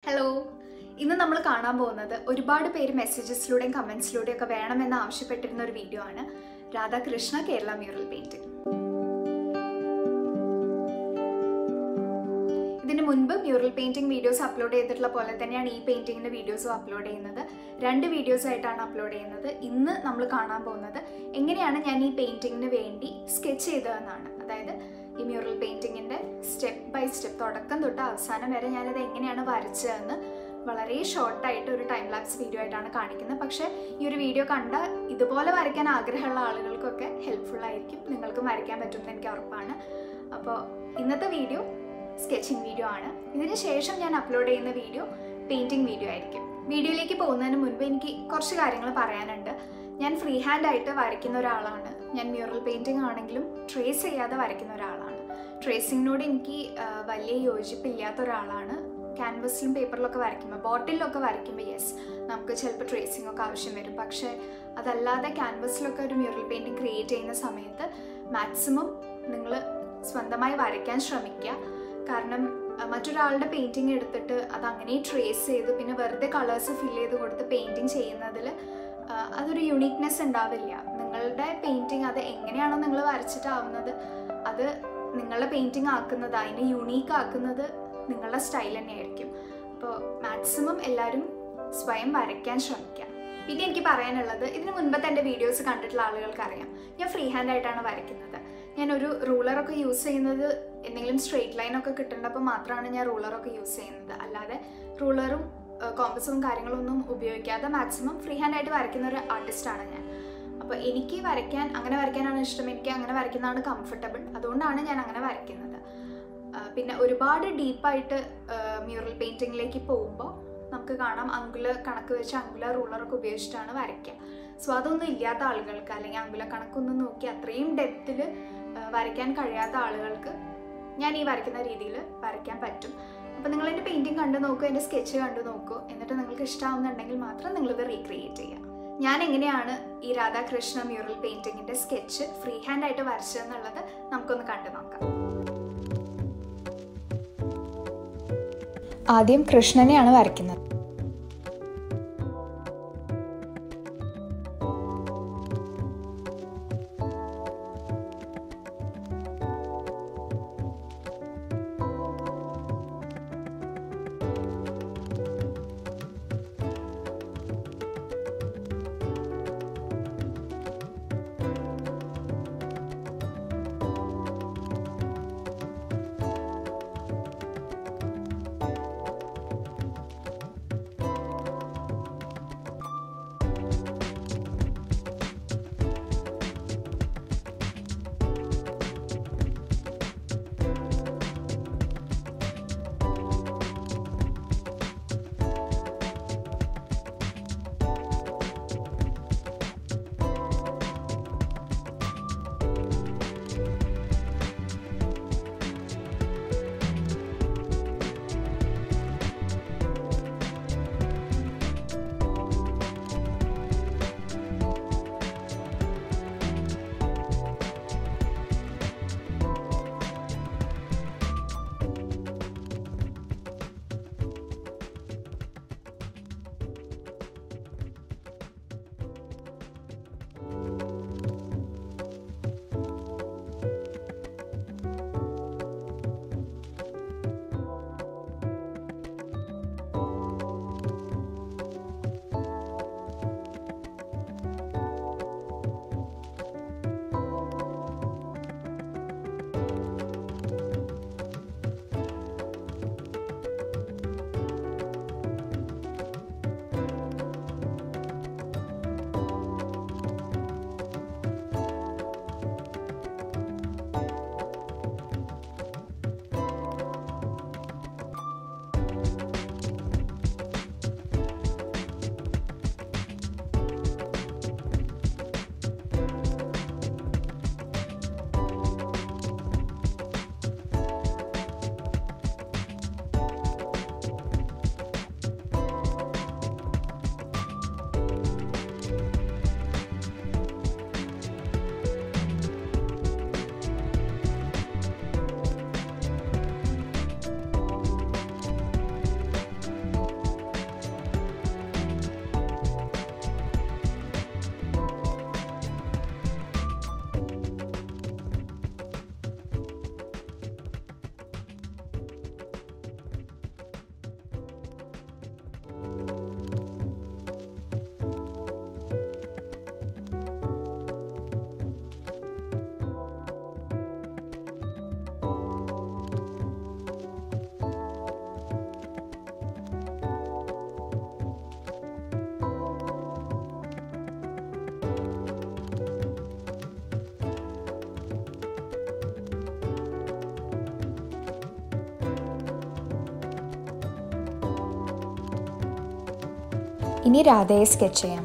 hello ഇന്ന് നമ്മൾ കാണാൻ പോകുന്നത് ഒരുപാട് പേര് മെസ്സേജസിലൂടെയും കമൻസിലൂടെയും ഒക്കെ വേണമെന്ന് ആവശ്യപ്പെട്ടിരുന്ന ഒരു വീഡിയോ ആണ് രാധാകൃഷ്ണ കേരള മ്യൂറൽ പെയിന്റിംഗ് ഇതിന് മുൻപ് മ്യൂറൽ പെയിന്റിംഗ് വീഡിയോസ് അപ്ലോഡ് ചെയ്തിട്ടുള്ള പോലെ തന്നെയാണ് ഈ പെയിന്റിങ്ങിന്റെ വീഡിയോസും അപ്ലോഡ് ചെയ്യുന്നത് രണ്ട് വീഡിയോസ് ആയിട്ടാണ് അപ്ലോഡ് ചെയ്യുന്നത് ഇന്ന് നമ്മൾ കാണാൻ പോകുന്നത് എങ്ങനെയാണ് ഞാൻ ഈ പെയിന്റിങ്ങിന് വേണ്ടി സ്കെച്ച് ചെയ്തതെന്നാണ് അതായത് ഈ മ്യൂറൽ പെയിന്റിങ്ങിന്റെ സ്റ്റെപ്പ് ബൈ സ്റ്റെപ്പ് തുടക്കം തൊട്ട് അവസാനം വരെ ഞാനത് എങ്ങനെയാണ് വരച്ചതെന്ന് വളരെ ഷോർട്ടായിട്ട് ഒരു ടൈം ലാപ്സ് വീഡിയോ ആയിട്ടാണ് കാണിക്കുന്നത് പക്ഷേ ഈ ഒരു വീഡിയോ കണ്ട ഇതുപോലെ വരയ്ക്കാൻ ആഗ്രഹമുള്ള ആളുകൾക്കൊക്കെ ഹെൽപ്ഫുൾ ആയിരിക്കും നിങ്ങൾക്കും വരയ്ക്കാൻ പറ്റുമെന്ന് എനിക്ക് ഉറപ്പാണ് അപ്പോൾ ഇന്നത്തെ വീഡിയോ സ്കെച്ചിങ് വീഡിയോ ആണ് ഇതിന് ശേഷം ഞാൻ അപ്ലോഡ് ചെയ്യുന്ന വീഡിയോ പെയിന്റിംഗ് വീഡിയോ ആയിരിക്കും വീഡിയോയിലേക്ക് പോകുന്നതിന് മുൻപ് എനിക്ക് കുറച്ച് കാര്യങ്ങൾ പറയാനുണ്ട് ഞാൻ ഫ്രീ ഹാൻഡ് ആയിട്ട് വരയ്ക്കുന്ന ഒരാളാണ് ഞാൻ മ്യൂറൽ പെയിന്റിംഗ് ആണെങ്കിലും ട്രേസ് ചെയ്യാതെ വരയ്ക്കുന്ന ഒരാളാണ് ട്രേസിങ്ങിനോട് എനിക്ക് ആ, വലിയ യോജിപ്പില്ലാത്ത ഒരാളാണ് ക്യാൻവസിലും പേപ്പറിലൊക്കെ വരയ്ക്കുമ്പോൾ ബോട്ടിലൊക്കെ വരയ്ക്കുമ്പോൾ യെസ് നമുക്ക് ചിലപ്പോൾ ട്രേസിംഗ് ഒക്കെ ആവശ്യം വരും പക്ഷേ അതല്ലാതെ ക്യാൻവസിലൊക്കെ ഒരു മ്യൂറൽ പെയിൻറ്റിങ് ക്രിയേറ്റ് ചെയ്യുന്ന സമയത്ത് മാക്സിമം നിങ്ങൾ സ്വന്തമായി വരയ്ക്കാൻ ശ്രമിക്കുക കാരണം അഹ് മറ്റൊരാളുടെ പെയിൻറ്റിങ് എടുത്തിട്ട് അത് അങ്ങനെ ട്രേസ് ചെയ്ത് പിന്നെ വെറുതെ കളേഴ്സ് ഫിൽ ചെയ്ത് കൊടുത്ത് പെയിൻറ്റിങ് ചെയ്യുന്നതിൽ അതൊരു യുണീക്നെസ് ഉണ്ടാവില്ല നിങ്ങളുടെ പെയിൻറ്റിങ് അത് എങ്ങനെയാണോ നിങ്ങൾ വരച്ചിട്ടാവുന്നത് അത് നിങ്ങളുടെ പെയിൻറ്റിങ് ആക്കുന്നത് അതിനെ യുണീക്ക് ആക്കുന്നത് നിങ്ങളുടെ സ്റ്റൈൽ തന്നെയായിരിക്കും അപ്പോൾ മാക്സിമം എല്ലാവരും സ്വയം വരയ്ക്കാൻ ശ്രമിക്കുക പിന്നെ എനിക്ക് പറയാനുള്ളത് ഇതിന് മുൻപത്തെ എൻ്റെ വീഡിയോസ് കണ്ടിട്ടുള്ള ആളുകൾക്ക് അറിയാം ഞാൻ ഫ്രീ ഹാൻഡ് ആയിട്ടാണ് വരയ്ക്കുന്നത് ഞാൻ ഒരു റൂളറൊക്കെ യൂസ് ചെയ്യുന്നത് എന്തെങ്കിലും സ്ട്രെയിറ്റ് ലൈനൊക്കെ കിട്ടേണ്ടപ്പോൾ മാത്രമാണ് ഞാൻ റൂളറൊക്കെ യൂസ് ചെയ്യുന്നത് അല്ലാതെ റൂളറും കോമ്പസും കാര്യങ്ങളൊന്നും ഉപയോഗിക്കാതെ മാക്സിമം ഫ്രീ ഹാൻഡ് ആയിട്ട് വരയ്ക്കുന്ന ഒരു ആർട്ടിസ്റ്റാണ് ഞാൻ അപ്പോൾ എനിക്ക് വരയ്ക്കാൻ അങ്ങനെ വരയ്ക്കാനാണ് ഇഷ്ടം എനിക്ക് അങ്ങനെ വരയ്ക്കുന്നതാണ് കംഫർട്ടബിൾ അതുകൊണ്ടാണ് ഞാൻ അങ്ങനെ വരയ്ക്കുന്നത് ആ, പിന്നെ ഒരുപാട് ഡീപ്പായിട്ട് മ്യൂറൽ പെയിൻറ്റിങ്ങിലേക്ക് പോകുമ്പോൾ നമുക്ക് കാണാം അങ്കുല കണക്ക് വെച്ച് അങ്കുല റൂളറൊക്കെ ഉപയോഗിച്ചിട്ടാണ് വരയ്ക്കുക സോ അതൊന്നും ഇല്ലാത്ത ആളുകൾക്ക് അല്ലെങ്കിൽ അങ്കുല കണക്കൊന്നും നോക്കി അത്രയും ഡെപ്തിൽ വരയ്ക്കാൻ കഴിയാത്ത ആളുകൾക്ക് ഞാൻ ഈ വരയ്ക്കുന്ന രീതിയിൽ വരയ്ക്കാൻ പറ്റും അപ്പോൾ നിങ്ങൾ എൻ്റെ പെയിൻറ്റിങ് കണ്ടു നോക്കൂ എൻ്റെ സ്കെച്ച് കണ്ടു നോക്കൂ എന്നിട്ട് നിങ്ങൾക്ക് ഇഷ്ടമാവുന്നുണ്ടെങ്കിൽ മാത്രം നിങ്ങളിത് റീക്രിയേറ്റ് ചെയ്യുക ഞാൻ എങ്ങനെയാണ് ഈ രാധാകൃഷ്ണ മ്യൂറൽ പെയിൻറ്റിങ്ങിൻ്റെ സ്കെച്ച് ഫ്രീ ഹാൻഡ് ആയിട്ട് വരച്ചതെന്നുള്ളത് നമുക്കൊന്ന് കണ്ടു നോക്കാം ആദ്യം കൃഷ്ണനെയാണ് വരയ്ക്കുന്നത് ഇനി രാധയെ സ്കെച്ച് ചെയ്യാം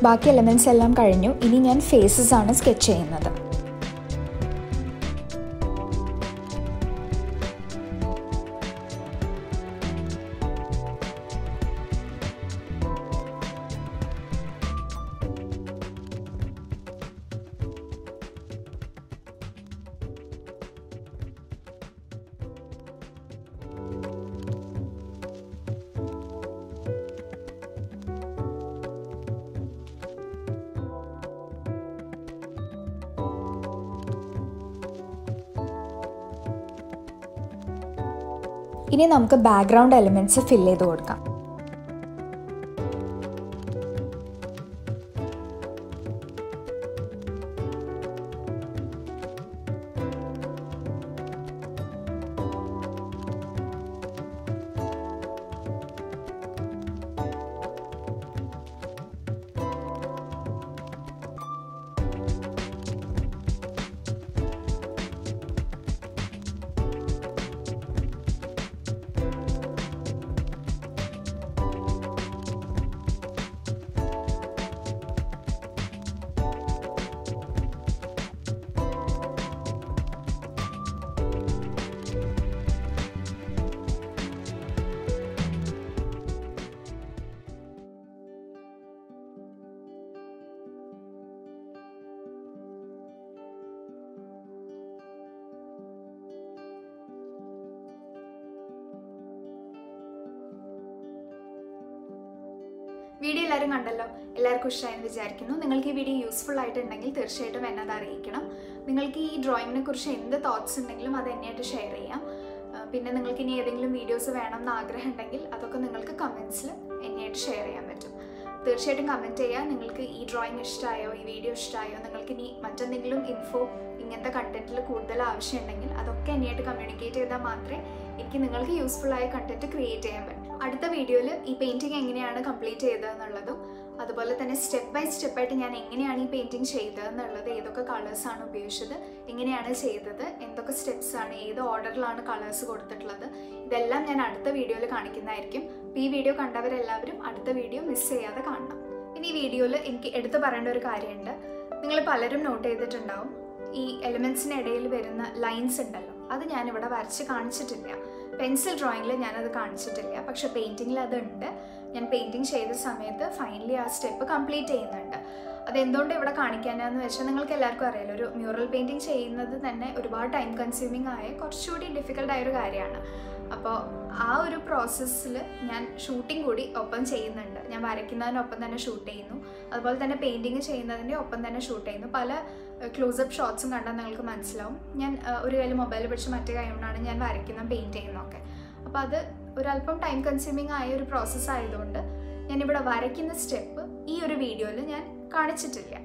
ബാക്കി എലമെൻറ്റ്സ് എല്ലാം കഴിഞ്ഞു ഇനി ഞാൻ ഫേസസ് ആണ് സ്കെച്ച് ചെയ്യുന്നത് ഇനി നമുക്ക് ബാക്ക്ഗ്രൗണ്ട് എലിമെൻറ്റ്സ് ഫിൽ ചെയ്ത് കൊടുക്കാം വീഡിയോ എല്ലാവരും കണ്ടല്ലോ എല്ലാവർക്കും ഇഷ്ടമായെന്ന് വിചാരിക്കുന്നു നിങ്ങൾക്ക് ഈ വീഡിയോ യൂസ്ഫുൾ ആയിട്ടുണ്ടെങ്കിൽ തീർച്ചയായിട്ടും എന്നെ അത് അറിയിക്കണം നിങ്ങൾക്ക് ഈ ഡ്രോയിങ്ങിനെ കുറിച്ച് എന്ത് തോട്ട്സ് ഉണ്ടെങ്കിലും അത് എന്നെയായിട്ട് ഷെയർ ചെയ്യാം ആ, പിന്നെ നിങ്ങൾക്ക് ഇനി ഏതെങ്കിലും വീഡിയോസ് വേണം എന്ന് ആഗ്രഹം ഉണ്ടെങ്കിൽ അതൊക്കെ നിങ്ങൾക്ക് കമൻസിൽ എന്നെയായിട്ട് ഷെയർ ചെയ്യാൻ പറ്റും തീർച്ചയായിട്ടും കമൻറ്റ് ചെയ്യുക നിങ്ങൾക്ക് ഈ ഡ്രോയിങ് ഇഷ്ടമായോ ഈ വീഡിയോ ഇഷ്ടമായോ നിങ്ങൾക്ക് ഇനി മറ്റെന്തെങ്കിലും ഇൻഫോ ഇങ്ങനത്തെ കണ്ടന്റിൽ കൂടുതൽ ആവശ്യമുണ്ടെങ്കിൽ അതൊക്കെ എന്നെയായിട്ട് കമ്മ്യൂണിക്കേറ്റ് ചെയ്താൽ മാത്രമേ എനിക്ക് നിങ്ങൾക്ക് യൂസ്ഫുൾ ആയ കണ്ടന്റ് ക്രിയേറ്റ് ചെയ്യാൻ പറ്റും അടുത്ത വീഡിയോയിൽ ഈ പെയിൻറ്റിങ് എങ്ങനെയാണ് കംപ്ലീറ്റ് ചെയ്തതെന്നുള്ളതും അതുപോലെ തന്നെ സ്റ്റെപ്പ് ബൈ സ്റ്റെപ്പായിട്ട് ഞാൻ എങ്ങനെയാണ് ഈ പെയിൻറ്റിങ് ചെയ്തതെന്നുള്ളത് ഏതൊക്കെ കളേഴ്സാണ് ഉപയോഗിച്ചത് എങ്ങനെയാണ് ചെയ്തത് എന്തൊക്കെ സ്റ്റെപ്സ് ആണ് ഏത് ഓർഡറിലാണ് കളേഴ്സ് കൊടുത്തിട്ടുള്ളത് ഇതെല്ലാം ഞാൻ അടുത്ത വീഡിയോയിൽ കാണിക്കുന്നതായിരിക്കും അപ്പോൾ ഈ വീഡിയോ കണ്ടവരെല്ലാവരും അടുത്ത വീഡിയോ മിസ് ചെയ്യാതെ കാണണം ഇനി ഈ വീഡിയോയിൽ എനിക്ക് എടുത്തു പറയേണ്ട ഒരു കാര്യമുണ്ട് നിങ്ങൾ പലരും നോട്ട് ചെയ്തിട്ടുണ്ടാവും ഈ എലിമെൻസിന് ഇടയിൽ വരുന്ന ലൈൻസ് ഉണ്ടല്ലോ അത് ഞാൻ ഇവിടെ വരച്ച് കാണിച്ചിട്ടില്ല പെൻസിൽ ഡ്രോയിങ്ങിൽ ഞാനത് കാണിച്ചിട്ടില്ല പക്ഷെ പെയിൻറ്റിങ്ങിൽ അതുണ്ട് ഞാൻ പെയിൻറ്റിങ് ചെയ്ത സമയത്ത് ഫൈനലി ആ സ്റ്റെപ്പ് കംപ്ലീറ്റ് ചെയ്യുന്നുണ്ട് അതെന്തുകൊണ്ട് ഇവിടെ കാണിക്കാനാന്ന് വെച്ചാൽ നിങ്ങൾക്ക് എല്ലാവർക്കും അറിയാലോ ഒരു മ്യൂറൽ പെയിൻറ്റിങ് ചെയ്യുന്നത് തന്നെ ഒരുപാട് ടൈം കൺസ്യൂമിങ് ആയ കുറച്ചുകൂടി ഡിഫിക്കൽട്ട് ആയ ഒരു കാര്യമാണ് അപ്പോൾ ആ ഒരു പ്രോസസ്സിൽ ഞാൻ ഷൂട്ടിംഗ് കൂടി ഒപ്പം ചെയ്യുന്നുണ്ട് ഞാൻ വരയ്ക്കുന്നതിനൊപ്പം തന്നെ ഷൂട്ട് ചെയ്യുന്നു അതുപോലെ തന്നെ പെയിൻറ്റിങ് ചെയ്യുന്നതിൻ്റെ ഒപ്പം തന്നെ ഷൂട്ട് ചെയ്യുന്നു പല ക്ലോസപ്പ് ഷോട്ട്സും കണ്ടാൽ നിങ്ങൾക്ക് മനസ്സിലാവും ഞാൻ ഏഹ്, ഒരു കയ്യിൽ മൊബൈൽ പിടിച്ച് മറ്റേ കൈ കൊണ്ടാണ് ഞാൻ വരയ്ക്കുന്ന പെയിൻറ്റ് ചെയ്യുന്നതൊക്കെ അപ്പോൾ അത് ഒരല്പം ടൈം കൺസ്യൂമിങ് ആയ ഒരു പ്രോസസ്സ് ആയതുകൊണ്ട് ഞാനിവിടെ വരയ്ക്കുന്ന സ്റ്റെപ്പ് ഈ ഒരു വീഡിയോയിൽ ഞാൻ കാണിച്ചിട്ടില്ല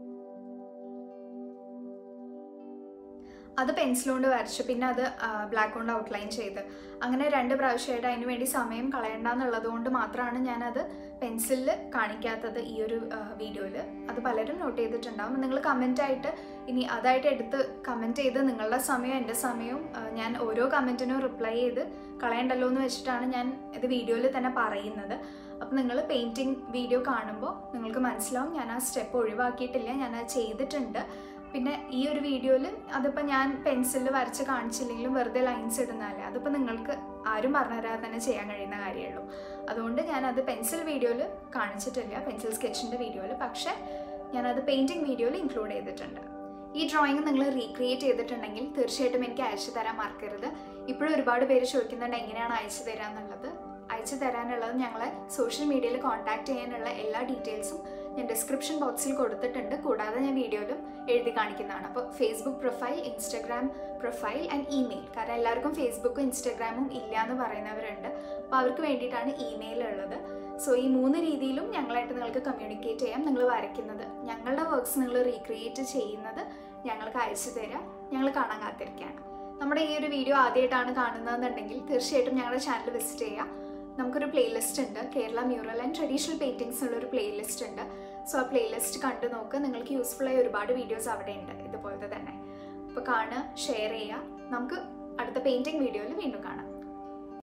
അത് പെൻസിൽ കൊണ്ട് വരച്ചു പിന്നെ അത് ബ്ലാക്ക് കൊണ്ട് ഔട്ട്ലൈൻ ചെയ്ത് അങ്ങനെ രണ്ട് പ്രാവശ്യമായിട്ട് അതിന് വേണ്ടി സമയം കളയണ്ടെന്നുള്ളത് കൊണ്ട് മാത്രമാണ് ഞാനത് പെൻസിലിൽ കാണിക്കാത്തത് ഈ ഒരു വീഡിയോയിൽ അത് പലരും നോട്ട് ചെയ്തിട്ടുണ്ടാവും നിങ്ങൾ കമൻ്റ് ആയിട്ട് ഇനി അതായിട്ട് എടുത്ത് കമൻറ്റ് ചെയ്ത് നിങ്ങളുടെ സമയവും എൻ്റെ സമയവും ആ, ഞാൻ ഓരോ കമൻറ്റിനും റിപ്ലൈ ചെയ്ത് കളയണ്ടല്ലോ എന്ന് വെച്ചിട്ടാണ് ഞാൻ ഇത് വീഡിയോയിൽ തന്നെ പറയുന്നത് അപ്പം നിങ്ങൾ പെയിൻറ്റിങ് വീഡിയോ കാണുമ്പോൾ നിങ്ങൾക്ക് മനസ്സിലാവും ഞാൻ ആ സ്റ്റെപ്പ് ഒഴിവാക്കിയിട്ടില്ല ഞാൻ അത് ചെയ്തിട്ടുണ്ട് പിന്നെ ഈ ഒരു വീഡിയോയിൽ അതിപ്പോൾ ഞാൻ പെൻസിലിൽ വരച്ച് കാണിച്ചില്ലെങ്കിലും വെറുതെ ലൈൻസ് ഇടുന്നതല്ലേ അതിപ്പോൾ നിങ്ങൾക്ക് ആരും പറഞ്ഞു തരാതെ തന്നെ ചെയ്യാൻ കഴിയുന്ന കാര്യമുള്ളൂ അതുകൊണ്ട് ഞാനത് പെൻസിൽ വീഡിയോയിൽ കാണിച്ചിട്ടില്ല പെൻസിൽ സ്കെച്ചിൻ്റെ വീഡിയോയിൽ പക്ഷേ ഞാനത് പെയിൻറ്റിങ് വീഡിയോയിൽ ഇൻക്ലൂഡ് ചെയ്തിട്ടുണ്ട് ഈ ഡ്രോയിങ് നിങ്ങൾ റീക്രിയേറ്റ് ചെയ്തിട്ടുണ്ടെങ്കിൽ തീർച്ചയായിട്ടും എനിക്ക് അയച്ചു തരാൻ മറക്കരുത് ഇപ്പോഴും ഒരുപാട് പേര് ചോദിക്കുന്നുണ്ട് എങ്ങനെയാണ് അയച്ചു തരാൻ എന്നുള്ളത് അയച്ചു തരാനുള്ളത് ഞങ്ങളെ സോഷ്യൽ മീഡിയയിൽ കോൺടാക്ട് ചെയ്യാനുള്ള എല്ലാ ഡീറ്റെയിൽസും ഞാൻ ഡിസ്ക്രിപ്ഷൻ ബോക്സിൽ കൊടുത്തിട്ടുണ്ട് കൂടാതെ ഞാൻ വീഡിയോയിലും എഴുതി കാണിക്കുന്നതാണ് അപ്പോൾ Facebook profile Instagram profile and email കാരണം എല്ലാവർക്കും ഫേസ്ബുക്കും ഇൻസ്റ്റഗ്രാമും ഇല്ല എന്ന് പറയുന്നവരുണ്ട് അപ്പോൾ അവർക്ക് വേണ്ടിയിട്ടാണ് ഇമെയിൽ ഉള്ളത് സോ ഈ മൂന്ന് രീതിയിലും ഞങ്ങളായിട്ട് നിങ്ങൾക്ക് കമ്മ്യൂണിക്കേറ്റ് ചെയ്യാം നിങ്ങൾ വരയ്ക്കുന്നത് ഞങ്ങളുടെ വർക്ക്സ് നിങ്ങൾ റീക്രിയേറ്റ് ചെയ്യുന്നത് ഞങ്ങൾക്ക് അയച്ചു തരാം ഞങ്ങൾ കാണാൻ കാത്തിരിക്കുകയാണ് നമ്മുടെ ഈ ഒരു വീഡിയോ ആദ്യമായിട്ടാണ് കാണുന്നതെന്നുണ്ടെങ്കിൽ തീർച്ചയായിട്ടും ഞങ്ങളുടെ ചാനൽ വിസിറ്റ് ചെയ്യുക നമുക്കൊരു പ്ലേലിസ്റ്റ് ഉണ്ട് Kerala mural and traditional paintings ഉള്ള ഒരു പ്ലേലിസ്റ്റ് ഉണ്ട് സോ ആ പ്ലേലിസ്റ്റ് കണ്ടു നോക്ക് നിങ്ങൾക്ക് യൂസ്ഫുൾ ആയ ഒരുപാട് വീഡിയോസ് അവിടെ ഉണ്ട് ഇതുപോലത്തെ തന്നെ അപ്പോൾ കാണുക ഷെയർ ചെയ്യുക നമുക്ക് അടുത്ത പെയിൻറ്റിംഗ് വീഡിയോയിൽ വീണ്ടും കാണാം